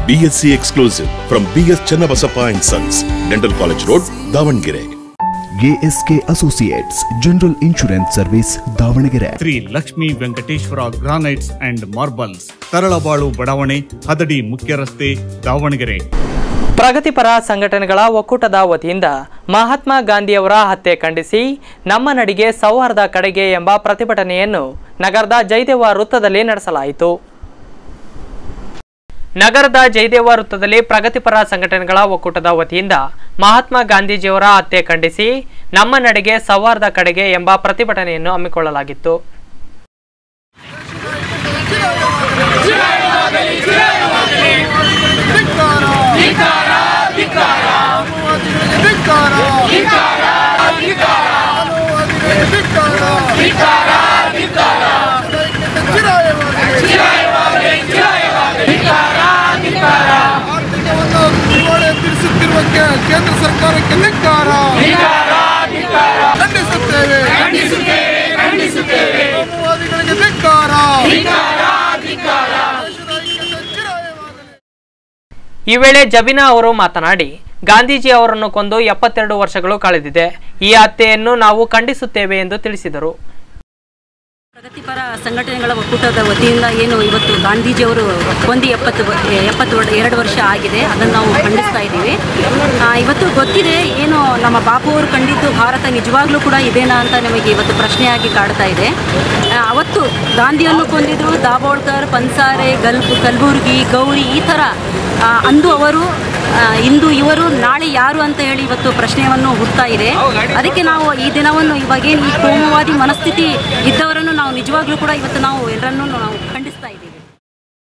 BSc exclusive from BS Channabasappa and Sons, Dental College Road, Davangere. ASK associates general insurance service Davangere Shri Lakshmi Venkateshwara granites and marbles Taralabalu ಬಡಾವಣೆ ಹದಡಿ ಮುಖ್ಯ ರಸ್ತೆ ದಾವಣಗೆರೆ ಪ್ರಗತಿಪರ ಸಂಘಟನೆಗಳ ಒಕ್ಕೂಟದ ವತಿಯಿಂದ ಮಹಾತ್ಮ ಗಾಂಧಿಯವರ ಹತ್ಯೆ ಖಂಡಿಸಿ ನಮ್ಮ ನಡಿಗೆ ಸೌಹಾರ್ದ ಕಡೆಗೆ ಎಂಬ ಪ್ರತಿಭಟನೆಯನ್ನು ನಗರದ ಜಯದೇವ ವೃತ್ತದಲ್ಲಿ ನಡೆಸಲಾಯಿತು ನಗರದ ಜಯದೇವ ವೃತ್ತದಲ್ಲಿ ಪ್ರಗತಿಪರ ಸಂಘಟನೆಗಳ ಒಕ್ಕೂಟದ ವತಿಯಿಂದ ಮಹಾತ್ಮ ಗಾಂಧೀಜಿಯವರ ಹತ್ಯೆ ಖಂಡಿಸಿ ನಮ್ಮ ನಡೆಗೆ ಸೌಹಾರ್ದ ಕಡೆಗೆ ಎಂಬ ಪ್ರತಿಭಟನೆಯನ್ನು ಹಮ್ಮಿಕೊಳ್ಳಲಾಗಿತ್ತು ಆರ್ಥಿಕವನ್ನು ದಿವಾಳಿ ತಿಳಿಸುತ್ತಿರುವ ಕೇ- ಕೇಂದ್ರ ಸರ್ಕಾರಕ್ಕೆ ಧಿಕ್ಕಾರ ಖಂಡಿಸುತ್ತೇವೆ ಕೋಮುವಾದಿಗಳಿಗೆ ಧಿಕ್ಕಾರ ದೇಶದ ಐಕ್ಯತೆ ಚಿರಾಯವಾಗಲಿ. ಈ ವೇಳೆ ಜಬೀನಾ ಅವರು ಮಾತನಾಡಿ ಗಾಂಧೀಜಿ ಅವರನ್ನು ಕೊಂದು ಎಪ್ಪತ್ತೆರಡು ವರ್ಷಗಳು ಕಳೆದಿದೆ ಈ ಹತ್ಯೆಯನ್ನು ನಾವು ಖಂಡಿಸುತ್ತೇವೆ ಎಂದು ತಿಳಿಸಿದರು ಪ್ರಗತಿಪರ ಸಂಘಟನೆಗಳ ಒಕ್ಕೂಟದ ವತಿಯಿಂದ ಏನು ಇವತ್ತು ಗಾಂಧೀಜಿಯವರು ಒಂದು ಎಪ್ಪತ್ತು ವ- ಎಪ್ಪತ್ತು ವರ್- ಎರಡು ವರ್ಷ ಆಗಿದೆ ಅದನ್ನು ನಾವು ಖಂಡಿಸ್ತಾ ಇದ್ದೀವಿ ಆ, ಇವತ್ತು ಗೊತ್ತಿದೆ ಏನು ನಮ್ಮ ಬಾಪು ಅವರು ಕಂಡಿದ್ದು ಭಾರತ ನಿಜವಾಗ್ಲೂ ಕೂಡ ಇದೇನಾ ಅಂತ ನಮಗೆ ಇವತ್ತು ಪ್ರಶ್ನೆಯಾಗಿ ಕಾಡ್ತಾ ಇದೆ ಆ, ಅವತ್ತು ಗಾಂಧಿಯನ್ನು ಕೊಂದಿದ್ರು ದಾಬೋಳ್ಕರ್ ಪನ್ಸಾರೆ ಗಲ್ ಕಲಬುರ್ಗಿ ಗೌರಿ ಈ ಥರ ಆ, ಅಂದು ಅವರು ಆ, ಇಂದು ಇವರು ನಾಳೆ ಯಾರು ಅಂತ ಹೇಳಿ ಇವತ್ತು ಪ್ರಶ್ನೆಯನ್ನು ಹುಡ್ತಾ ಇದೆ ಅದಕ್ಕೆ ನಾವು ಈ ದಿನವನ್ನು ಇವಾಗೇನು ಈ ಕೋಮುವಾದಿ ಮನಸ್ಥಿತಿ ಇದ್ದವರನ್ನು ನಾವು ನಿಜವಾಗ್ಲೂ ಕೂಡ ಇವತ್ತು ನಾವು ಎಲ್ಲರನ್ನೂ ನಾವು ಖಂಡಿಸ್ತಾ ಇದ್ದೀವಿ